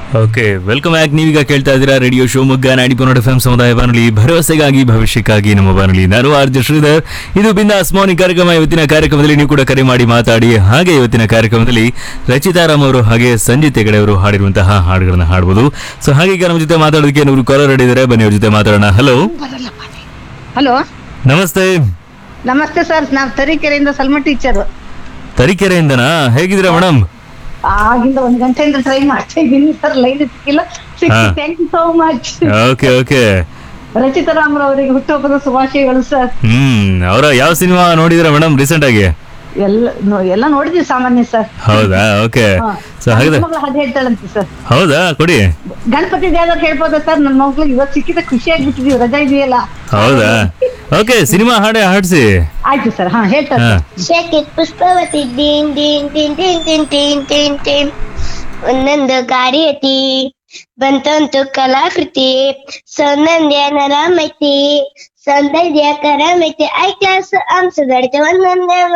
Okay welcome back ನೀವೀಗ ಕೇಳ್ತಾ ಇದ್ದೀರಾ ರೇಡಿಯೋ ಶಿವಮೊಗ್ಗ ನಾಡಿ ಪನ್ನಡ ಎಫ್ ಸಮುದಾಯ ಬಾನುಲಿ ಭರವಸೆಗಾಗಿ ಭವಿಷ್ಯಕ್ಕಾಗಿ ನಮ್ಮ ಬಾನುಲಿ ನಾನು ಆರ್ ಜೆ ಶ್ರೀಧರ್ ಇದು ಬಿಂದಾಸ್ ಮಾರ್ನಿಂಗ್ ಕಾರ್ಯಕ್ರಮ ಇವತ್ತಿನ ಕಾರ್ಯಕ್ರಮದಲ್ಲಿ ನೀವು ಕೂಡ ಕರೆ ಮಾಡಿ ಮಾತಾಡಿ ಹಾಗೆ ಇವತ್ತಿನ ಕಾರ್ಯಕ್ರಮದಲ್ಲಿ ರಚಿತಾರಾಮ್ ಅವರು ಹಾಗೆ ಸಂಜಿತ್ ಹೆಗಡೆ ಅವರು ಹಾಡಿರುವಂತಹ ಹಾಡುಗಳನ್ನ ಹಾಡಬಹುದು ಸೊ ಹಾಗೆ ಈಗ ನಮ್ಮ ಜೊತೆ ಮಾತಾಡೋದಕ್ಕೆ ನೂರು ಕಾಲರ್ ಇದ್ದಾರೆ ಬನ್ನಿ ಅವ್ರ ಜೊತೆ ಮಾತಾಡೋಣ ಹಲೋ ಹಲೋ ನಮಸ್ತೆ ನಮಸ್ತೆ ಸರ್ ನಾವು ತರೀಕೆರೆಯಿಂದ ಸಲ್ಮ ಟೀಚರ್ ತರೀಕೆರೆಯಿಂದನಾ ಹೇಗಿದ್ದೀರಾ ಮೇಡಮ್ ಆಗಿಂದ ಒಂದ್ ಗಂಟೆಯಿಂದ ಟ್ರೈ ಮಾಡ್ತಾ ಇದ್ದೀನಿ ಸರ್ ಲೈನ್ ಸಿಕ್ಕಿಲ್ಲ ಸಿಕ್ಕಿಲ್ಲ ಹಾ. Thank you so much okay okay Rachita ರಾಮ್ರ ಅವರಿಗೆ ಹುಟ್ಟುಹಬ್ಬದ ಶುಭಾಶಯಗಳು ಸರ್ ಹ್ಮ್ ಅವರ ಯಾವ ಸಿನಿಮಾ ನೋಡಿದಿರಾ ಮೇಡಮ್ ರೀಸೆಂಟ್ ಆಗಿ ಎಲ್ಲ ನೋ- ಎಲ್ಲ ನೋಡಿದೀವಿ ಸಾಮಾನ್ಯ ಸರ್ ಹೌದಾ ಓಕೆ ಸೊ ಹಾಗಾದ್ರೆ ಮಗಳು ಹಾಗೆ ಹೇಳ್ತಾಳಂತೆ ಸರ್ ಹೌದಾ ಕೊಡಿ ಗಣಪತಿ ಯಾವ್ದಾದ್ರು ಹೇಳ್ಬೋದಾ ಸರ್ ನನ್ನ ಮಗ್ಳಿಗೆ ಇವತ್ತು ಸಿಕ್ಕಿದ ಖುಷಿ ಆಗ್ಬಿಟ್ಟಿದೀವಿ ರಜಾ ಇದೆಯಲ್ಲ ಹೌದಾ ಓಕೆ ಸಿನಿಮಾ ಹಾಡೆ ಹಾಡ್ಸಿ ಆಯ್ತು ಸರ್ ಹಾ ಹೇಳ್ತಾರೆ ಹಾ Shake it ಪುಷ್ಪವತಿ ದೀನ್ ದೀನ್ ದೀನ್ ದೀನ್ ದೀನ್ ದೀನ್ ದೀನ್ ದೀನ್ ಒಂದೊಂದು ಗಾಡಿ ಐತಿ ಬಂತಂತು ಕಲಾಕೃತಿ ಸೌಂದರ್ಯ ನರಾಮೈತಿ ಸೌಂದರ್ಯ ಕರಾಮೈತಿ ಐ ಕ್ಲಾಸ್ ಅಂಶ ಒಂದೊಂದೇ